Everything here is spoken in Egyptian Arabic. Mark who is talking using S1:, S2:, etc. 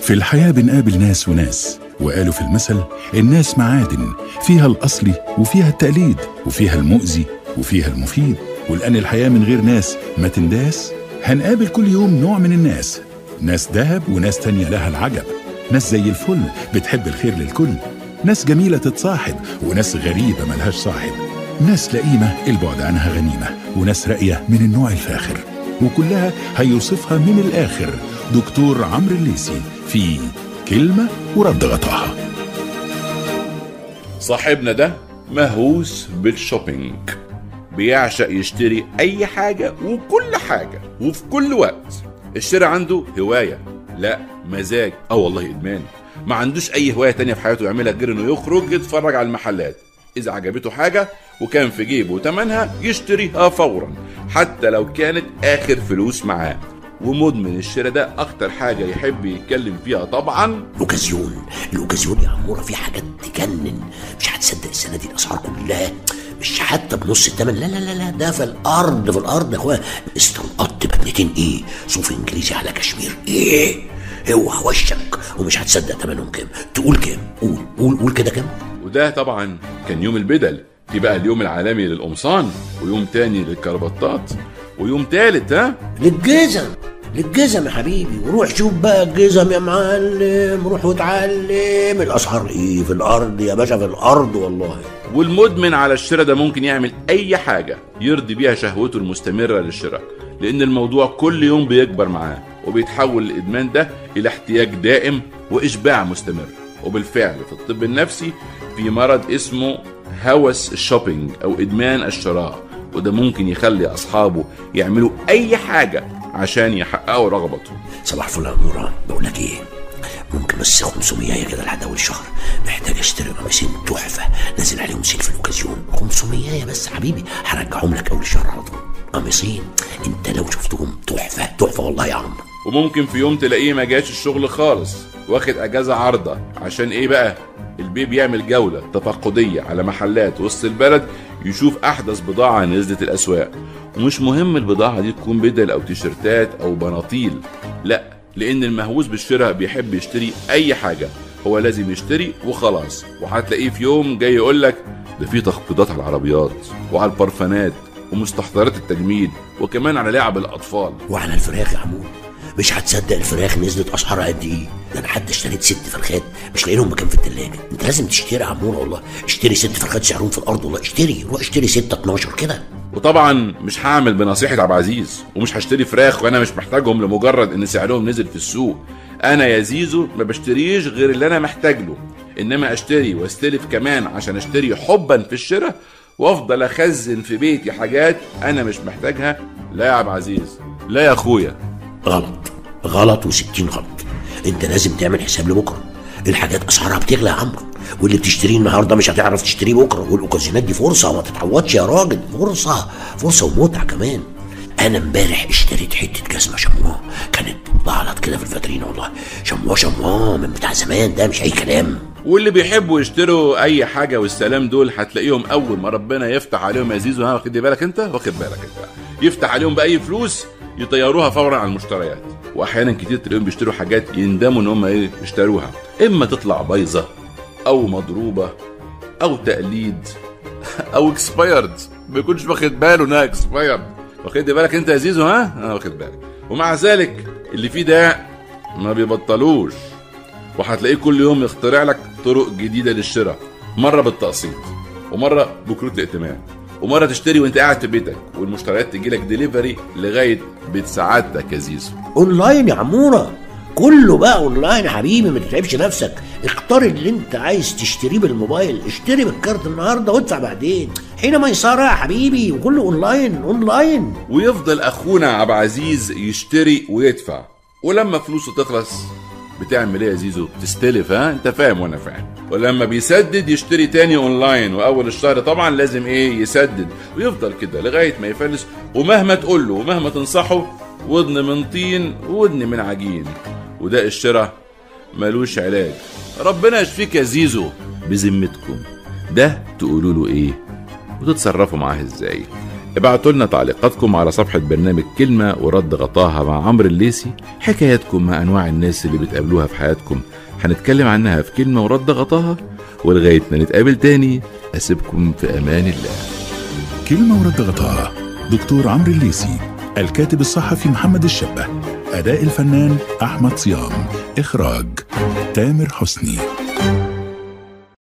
S1: في الحياة بنقابل ناس وناس وقالوا في المثل الناس معادن فيها الأصلي وفيها التقليد وفيها المؤذي وفيها المفيد والآن الحياة من غير ناس ما تنداس هنقابل كل يوم نوع من الناس ناس دهب وناس تانية لها العجب ناس زي الفل بتحب الخير للكل ناس جميلة تتصاحب وناس غريبة ملهاش صاحب ناس لئيمة البعد عنها غنيمة وناس راقية من النوع الفاخر وكلها هيوصفها من الآخر دكتور عمرو الليسي في كلمة ورد غطاها
S2: صاحبنا ده مهووس بالشوبينج بيعشق يشتري اي حاجة وكل حاجة وفي كل وقت الشراء عنده هواية لا مزاج اه والله ادمان ما عندوش اي هواية تانية في حياته يعملها غير انه يخرج يتفرج على المحلات اذا عجبته حاجة وكان في جيبه تمنها يشتريها فورا حتى لو كانت اخر فلوس معاه ومدمن الشراء ده اكتر حاجة يحب يتكلم فيها طبعا
S3: الاوكازيون الاوكازيون يا عموره في حاجات تجنن مش هتصدق السنه دي الاسعار كلها مش حتى بنص الثمن لا لا لا لا ده في الارض في الارض يا اخويا استنقطت بدلتين ايه صوف انجليزي على كشمير ايه اوعى وشك ومش هتصدق ثمنهم كام تقول كام قول قول قول كده كام
S2: وده طبعا كان يوم البدل في بقى اليوم العالمي للقمصان ويوم تاني للكربطات ويوم تالت ها
S3: للجزم للجزم يا حبيبي وروح شوف بقى الجزم يا معلم روح واتعلم الاسعار ايه في الارض يا باشا في الارض والله
S2: والمدمن على الشراء ده ممكن يعمل اي حاجة يرضي بيها شهوته المستمرة للشراء لان الموضوع كل يوم بيكبر معاه وبيتحول الادمان ده الى احتياج دائم واشباع مستمر وبالفعل في الطب النفسي في مرض اسمه هوس الشوبينج او ادمان الشراء وده ممكن يخلي اصحابه يعملوا اي حاجة عشان يحققوا رغبتهم
S3: صباح الفل يا نوران بقول لك ايه ممكن بس 500 كده لحد اول الشهر محتاج اشتري قميصين تحفه نازل عليهم سيل في الاوكازيون 500 بس حبيبي هرجعهم لك اول الشهر على طول قميصين انت لو شفتهم تحفه تحفه والله يا عم
S2: وممكن في يوم تلاقيه ما جاش الشغل خالص واخد اجازه عارضه عشان ايه بقى البيه بيعمل جوله تفقديه على محلات وسط البلد يشوف احدث بضاعه نزلت الاسواق ومش مهم البضاعه دي تكون بدل او تيشرتات او بناطيل لا لان المهووس بالشراء بيحب يشتري اي حاجه هو لازم يشتري وخلاص وهتلاقيه في يوم جاي يقول لك ده في تخفيضات على العربيات وعلى البرفانات ومستحضرات التجميل وكمان على لعب الاطفال
S3: وعلى الفراخ يا عمود مش هتصدق الفراخ نزلت اسعارها قد ايه ده انا حتى اشتريت ست فرخات مش لاقي لهم مكان في الثلاجه انت لازم تشتري يا عمور والله اشتري ست فرخات سعرهم في الارض والله اشتري روح اشتري 6 12 كده
S2: وطبعا مش هعمل بنصيحه عبد العزيز ومش هشتري فراخ وانا مش محتاجهم لمجرد ان سعرهم نزل في السوق انا يا زيزو ما بشتريش غير اللي انا محتاج له انما اشتري واستلف كمان عشان اشتري حبا في الشراء وافضل اخزن في بيتي حاجات انا مش محتاجها لا يا عبد العزيز لا يا اخويا
S3: غلط غلط وستين غلط انت لازم تعمل حساب لبكره الحاجات اسعارها بتغلى يا عمرو واللي بتشتريه النهارده مش هتعرف تشتريه بكره والاوكازيونات دي فرصه ما تتعوضش يا راجل فرصه فرصه ومتعه كمان انا امبارح اشتريت حته جزمه شمواه كانت بغلط كده في الفاترينا والله شمواه شمواه من بتاع زمان ده مش اي كلام
S2: واللي بيحبوا يشتروا اي حاجه والسلام دول هتلاقيهم اول ما ربنا يفتح عليهم يا زيزو ها واخد بالك انت واخد بالك انت يفتح عليهم باي فلوس يطيروها فورا على المشتريات واحيانا كتير تلاقيهم بيشتروا حاجات يندموا ان هم ايه اشتروها اما تطلع بايظه او مضروبه او تقليد او اكسبايرد ما يكونش واخد باله انها اكسبايرد واخد بالك انت يا زيزو ها اه واخد بالك ومع ذلك اللي فيه ده ما بيبطلوش وهتلاقيه كل يوم يخترع لك طرق جديده للشراء مره بالتقسيط ومره بكروت الائتمان ومره تشتري وانت قاعد في بيتك والمشتريات تجي لك ديليفري لغايه بيت سعادتك يا زيزو
S3: اونلاين يا عموره كله بقى اونلاين يا حبيبي ما تتعبش نفسك اختار اللي انت عايز تشتريه بالموبايل اشتري بالكارت النهارده وادفع بعدين حينما يسار يا حبيبي وكله اونلاين اونلاين
S2: ويفضل اخونا عبد العزيز يشتري ويدفع ولما فلوسه تخلص بتعمل ايه يا زيزو تستلف ها انت فاهم وانا فاهم ولما بيسدد يشتري تاني اونلاين واول الشهر طبعا لازم ايه يسدد ويفضل كده لغايه ما يفلس ومهما تقول له ومهما تنصحه ودن من طين ودن من عجين وده الشراء ملوش علاج ربنا يشفيك يا زيزو بذمتكم ده تقولوا له ايه وتتصرفوا معاه ازاي ابعتوا لنا تعليقاتكم على صفحة برنامج كلمة ورد غطاها مع عمرو الليسي حكاياتكم مع أنواع الناس اللي بتقابلوها في حياتكم هنتكلم عنها في كلمة ورد غطاها ولغاية ما نتقابل تاني أسيبكم في أمان الله
S1: كلمة ورد غطاها دكتور عمرو الليسي الكاتب الصحفي محمد الشبه أداء الفنان أحمد صيام إخراج تامر حسني